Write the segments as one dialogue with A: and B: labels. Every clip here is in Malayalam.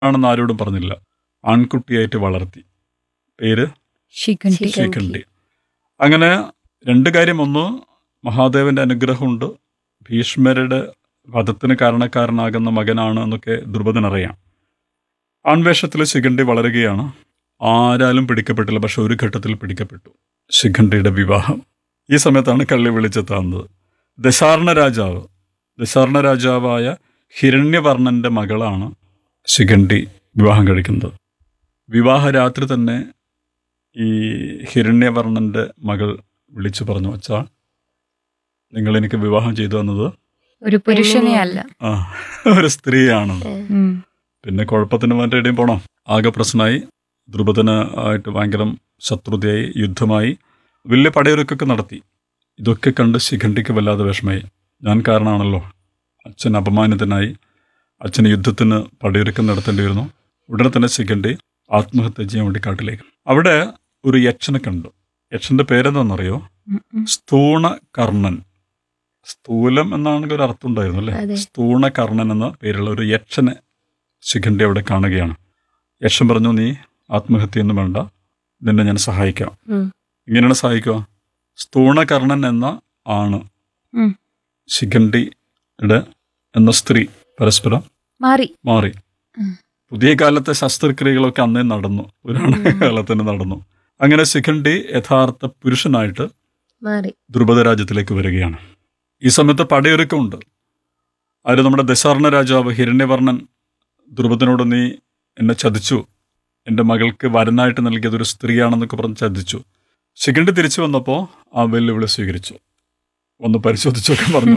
A: ആണെന്ന് ആരോടും പറഞ്ഞില്ല ആൺകുട്ടിയായിട്ട് വളർത്തി പേര്
B: ശിഖണ്ഡി
C: ശിഖണ്ഡി.
A: ശിഖണ്ഡി അങ്ങനെ രണ്ട് കാര്യം ഒന്ന് മഹാദേവന്റെ അനുഗ്രഹമുണ്ട് ഭീഷ്മരുടെ വധത്തിന് കാരണക്കാരനാകുന്ന മകനാണ് എന്നൊക്കെ ദ്രുപദനറിയാം ആൺവേഷത്തിൽ ശിഖണ്ഡി വളരുകയാണ് ആരാലും പിടിക്കപ്പെട്ടില്ല പക്ഷെ ഒരു ഘട്ടത്തിൽ പിടിക്കപ്പെട്ടു ശിഖണ്ഡിയുടെ വിവാഹം ഈ സമയത്താണ് കള്ളി വിളിച്ചെത്താവുന്നത് ദശാർണ രാജാവ് ദശാർണ രാജാവായ ഹിരണ്യവർണ്ണന്റെ മകളാണ് ശിഖണ്ഡി വിവാഹം കഴിക്കുന്നത് വിവാഹ രാത്രി തന്നെ ഈ ഹിരണ്യവർണ്ണന്റെ മകൾ വിളിച്ചു പറഞ്ഞു അച്ഛാ നിങ്ങൾ എനിക്ക് വിവാഹം ചെയ്തു തന്നത്
B: ഒരു പുരുഷനെ അല്ല
A: ആ ഒരു സ്ത്രീയാണെന്ന്
B: ഉം.
A: പിന്നെ കുഴപ്പത്തിന് മറ്റേ ഇടയും പോണോ ആകെ പ്രശ്നമായി ദ്രുപദന് ആയിട്ട് ഭയങ്കര ശത്രുതയായി യുദ്ധമായി വലിയ പടയൊരുക്കൊക്കെ നടത്തി ഇതൊക്കെ കണ്ട് ശിഖണ്ഡിക്ക് വല്ലാതെ വിഷമമായി ഞാൻ കാരണമാണല്ലോ അച്ഛൻ അപമാനിതനായി അച്ഛന് യുദ്ധത്തിന് പടയൊരുക്കം നടത്തേണ്ടി വരുന്നു ഉടനെ തന്നെ ശിഖണ്ഡി ആത്മഹത്യ ചെയ്യാൻ വേണ്ടി കാട്ടിലേക്ക് അവിടെ ഒരു യക്ഷനെ കണ്ടു യക്ഷന്റെ പേരെന്താണെന്നറിയോ
B: ഉം, ഉം.
A: സ്ഥൂണകർണൻ സ്ഥൂലം എന്നാണെങ്കിൽ ഒരു അർത്ഥം ഉണ്ടായിരുന്നു അല്ലേ
C: അതെ.
A: സ്ഥൂണകർണൻ എന്ന പേരുള്ള ഒരു യക്ഷനെ ശിഖണ്ഡി അവിടെ കാണുകയാണ് യക്ഷൻ പറഞ്ഞു നീ ആത്മഹത്യയൊന്നും വേണ്ട നിന്നെ ഞാൻ സഹായിക്കാം
C: ഉം.
A: ഇങ്ങനെയാണ് സഹായിക്കുക സ്ഥൂണകർണൻ എന്ന ആണ്
B: ഉം.
A: ശിഖണ്ഡിയുടെ എന്ന സ്ത്രീ പരസ്പരം
B: മാറി
A: മാറി
B: ഉം.
A: പുതിയ കാലത്തെ ശസ്ത്രക്രിയകളൊക്കെ അന്നേ നടന്നു പുരാണ കാലത്തിന് നടന്നു അങ്ങനെ ശിഖണ്ഡി യഥാർത്ഥ പുരുഷനായിട്ട്
C: മാറി
A: ദ്രുപദ രാജ്യത്തിലേക്ക് വരികയാണ് ഈ സമയത്ത് പടയൊരുക്കമുണ്ട് ആര് നമ്മുടെ ദശാർണ രാജാവ് ഹിരണ്യവർണ്ണൻ ദ്രുപദനോട് നീ എന്നെ ചതിച്ചു എൻ്റെ മകൾക്ക് വരനായിട്ട് നൽകിയത് ഒരു സ്ത്രീയാണെന്നൊക്കെ പറഞ്ഞ് ചതിച്ചു ശിഖണ്ഡി തിരിച്ചു വന്നപ്പോൾ ആ വെല്ലുവിളി സ്വീകരിച്ചു ഒന്ന് പരിശോധിച്ചൊക്കെ പറഞ്ഞു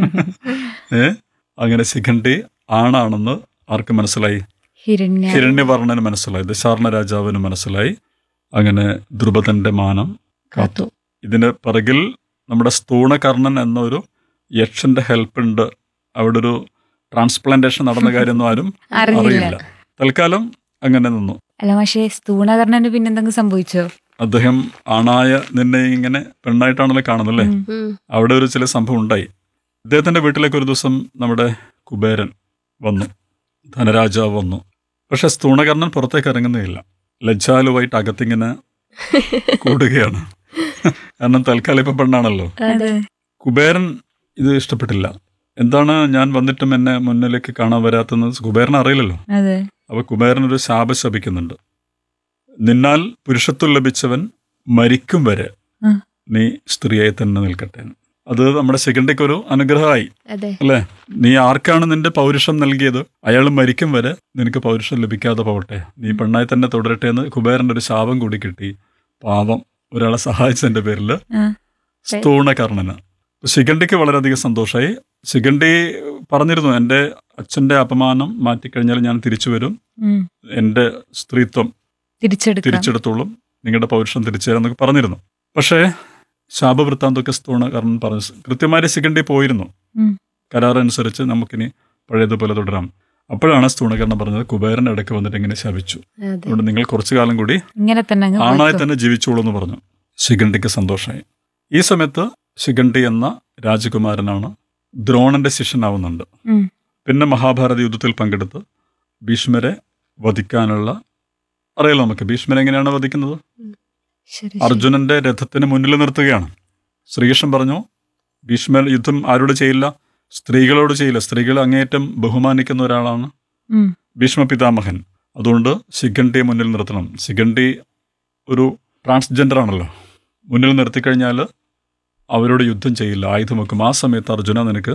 A: ഏ അങ്ങനെ ശിഖണ്ഡി ആണാണെന്ന് ആർക്ക് മനസ്സിലായി
B: ഹിരണ്യ
A: ഹിരണ്യവർണ്ണന് മനസ്സിലായി ദശാർണ രാജാവിന് മനസ്സിലായി അങ്ങനെ ദ്രുപദന്റെ മാനം കാത്തു ഇതിന് പിറകിൽ നമ്മുടെ സ്ഥൂണകർണൻ എന്നൊരു യക്ഷന്റെ ഹെൽപ്പ് ഉണ്ട് അവിടെ ഒരു ട്രാൻസ്പ്ലാന്റേഷൻ നടന്ന കാര്യമൊന്നും ആരും
B: അറിയില്ല
A: അറിയില്ല തൽക്കാലം അങ്ങനെ നിന്നു
B: അല്ല പക്ഷേ സ്ഥൂണകർണന് പിന്നെന്തെങ്കിലും സംഭവിച്ചോ
A: അദ്ദേഹം ആണായ നിന്നെ ഇങ്ങനെ പെണ്ണായിട്ടാണല്ലോ കാണുന്നല്ലേ
B: ഉം.
C: ഉം.
A: അവിടെ ഒരു ചില സംഭവം ഉണ്ടായി ഇദ്ദേഹത്തിന്റെ വീട്ടിലേക്ക് ഒരു ദിവസം നമ്മുടെ കുബേരൻ വന്നു ധനരാജാവ് വന്നു പക്ഷെ സ്ഥൂണകർണൻ പുറത്തേക്ക് ഇറങ്ങുന്നേയില്ല ലജ്ജാലുവായിട്ട് അകത്തിങ്ങനെ കൂടുകയാണ് കാരണം തൽക്കാലം ഇപ്പൊ പെണ്ണാണല്ലോ
B: അതെ
A: കുബേരൻ ഇത് ഇഷ്ടപ്പെട്ടില്ല എന്താണ് ഞാൻ വന്നിട്ടും എന്നെ മുന്നിലേക്ക് കാണാൻ വരാത്തെന്ന് കുബേരൻ അറിയില്ലല്ലോ
B: അതെ
A: അപ്പൊ കുബേരൻ ഒരു ശാപം ശപിക്കുന്നുണ്ട് നിന്നാൽ പുരുഷത്വം ലഭിച്ചവൻ മരിക്കും വരെ
B: ഉം.
A: നീ സ്ത്രീയായി തന്നെ നിൽക്കട്ടെ എന്ന്. അത് നമ്മുടെ ശിഖണ്ഡിക്ക് ഒരു അനുഗ്രഹമായി
C: അതെ
A: അല്ലേ നീ ആർക്കാണ് നിന്റെ പൗരുഷം നൽകിയത് അയാൾ മരിക്കും വരെ നിനക്ക് പൗരുഷം ലഭിക്കാതെ പോവട്ടെ നീ പെണ്ണായി തന്നെ തുടരട്ടെ എന്ന് കുബേരന്റെ ഒരു ശാപം കൂടി കിട്ടി പാവം ഒരാളെ സഹായിച്ചതിന്റെ പേരിൽ
B: ആ.
A: സ്ഥൂണകർണന് ശിഖണ്ഡിക്ക് വളരെയധികം സന്തോഷമായി ശിഖണ്ഡി പറഞ്ഞിരുന്നു എൻ്റെ അച്ഛൻ്റെ അപമാനം മാറ്റിക്കഴിഞ്ഞാൽ ഞാൻ തിരിച്ചു വരും
B: ഉം.
A: എൻ്റെ സ്ത്രീത്വം
B: തിരിച്ചെടുക്കാം
A: തിരിച്ചെടുത്തോളും നിങ്ങളുടെ പൗരുഷം തിരിച്ചു തരാമെന്നൊക്കെ പറഞ്ഞിരുന്നു പക്ഷേ ശാപവൃത്താന്തൊക്കെ സ്ഥൂണകർണൻ പറഞ്ഞു കൃത്യമായി ശിഖണ്ഡി പോയിരുന്നു
B: ഉം.
A: കരാറനുസരിച്ച് നമുക്കിനി പഴയതുപോലെ തുടരാം അപ്പോഴാണ് സ്ഥൂണകർണൻ പറഞ്ഞത് കുബേരൻ ഇടയ്ക്ക് വന്നിട്ട് ഇങ്ങനെ ശപിച്ചു
C: അതെ
A: അതുകൊണ്ട് നിങ്ങൾ കുറച്ചു കാലം കൂടി
B: ഇങ്ങനെ തന്നെ അങ്ങ്
A: ആണായി
B: പോയിക്കോ.
A: തന്നെ ജീവിച്ചോളൂ എന്ന് പറഞ്ഞു ശിഖണ്ഡിക്ക് സന്തോഷമായി ഈ സമയത്ത് ശിഖണ്ഡി എന്ന രാജകുമാരനാണ് ദ്രോണന്റെ ശിഷ്യനാവുന്നുണ്ട്
B: ഉം.
A: പിന്നെ മഹാഭാരത യുദ്ധത്തിൽ പങ്കെടുത്ത് ഭീഷ്മരെ വധിക്കാനുള്ള അറിയാലോ നമുക്ക് ഭീഷ്മരെ എങ്ങനെയാണ് വധിക്കുന്നത്
B: ശരി, ശരി.
A: അർജുനന്റെ രഥത്തിന് മുന്നിൽ നിർത്തുകയാണ് ശ്രീകൃഷ്ണൻ പറഞ്ഞു ഭീഷ്മർ യുദ്ധം ആരോട് ചെയ്യില്ല സ്ത്രീകളോട് ചെയ്യില്ല സ്ത്രീകൾ അങ്ങേയറ്റം ബഹുമാനിക്കുന്ന ഒരാളാണ്
B: ഉം.
A: ഭീഷ്മ പിതാമഹൻ അതുകൊണ്ട് ശിഖണ്ഡിയെ മുന്നിൽ നിർത്തണം ശിഖണ്ഡി ഒരു ട്രാൻസ്ജെൻഡർ ആണല്ലോ മുന്നിൽ നിർത്തിക്കഴിഞ്ഞാൽ അവരോട് യുദ്ധം ചെയ്യില്ല ആയുധം വെക്കും ആ സമയത്ത് അർജുന നിനക്ക്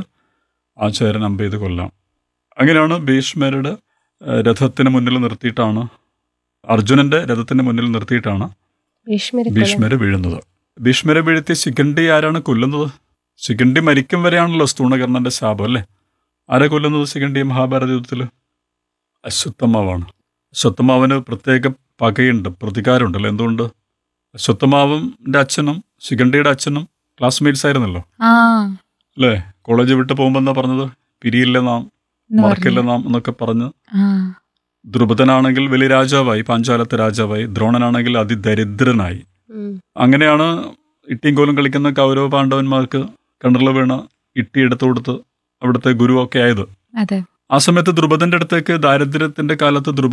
A: ആ ചേരൻ അമ്പ ചെയ്ത് കൊല്ലാം അങ്ങനെയാണ് ഭീഷ്മരുടെ ഏഹ്, രഥത്തിന് മുന്നിൽ നിർത്തിയിട്ടാണ് അർജുനന്റെ രഥത്തിന് മുന്നിൽ നിർത്തിയിട്ടാണ്
C: ഭീഷ്മരെ കൊല-
A: ഭീഷ്മരെ വീഴുന്നത് ഭീഷ്മരെ വീഴ്ത്തിയ ശിഖണ്ഡി ആരാണ് കൊല്ലുന്നത് ശിഖണ്ഡി മരിക്കും വരെയാണല്ലോ സ്ഥൂണകർണന്റെ ശാപം അല്ലേ ആരെ കൊല്ലുന്നത് ശിഖണ്ഡി മഹാഭാരത യുദ്ധത്തിൽ അശ്വത്ഥമാവാണ് അശ്വത്ഥമാവിന് പ്രത്യേക പകയുണ്ട് പ്രതികാരമുണ്ടല്ലോ എന്തുകൊണ്ട് അശ്വത്ഥമാവിന്റെ അച്ഛനും ശിഖണ്ഡിയുടെ അച്ഛനും ക്ലാസ്മേറ്റ്സ് ആയിരുന്നല്ലോ
B: ആ
A: അല്ലേ കോളേജ് വിട്ട് പോകുമ്പോൾ എന്താ പറഞ്ഞത് പിരിയില്ല നാം
B: എന്ന്
A: മറക്കില്ല
B: പറഞ്ഞു.
A: നാം എന്നൊക്കെ പറഞ്ഞ്
B: ആ
A: ദ്രുപദനാണെങ്കിൽ വലിയ രാജാവായി പാഞ്ചാലത്തെ രാജാവായി ദ്രോണനാണെങ്കിൽ അതിദരിദ്രനായി
C: ഉം.
A: അങ്ങനെയാണ് ഇട്ടിയും കോലും കളിക്കുന്ന കൗരവ പാണ്ഡവന്മാർക്ക് കണ്ടറിൽ വീണ ഇട്ടി എടുത്തു കൊടുത്ത് അവിടുത്തെ ഗുരുവൊക്കെ ആയത്
B: അതെ
A: ആ സമയത്ത് ദ്രുപദന്റെ അടുത്തേക്ക് ദാരിദ്ര്യത്തിന്റെ കാലത്ത് ദ്രുപ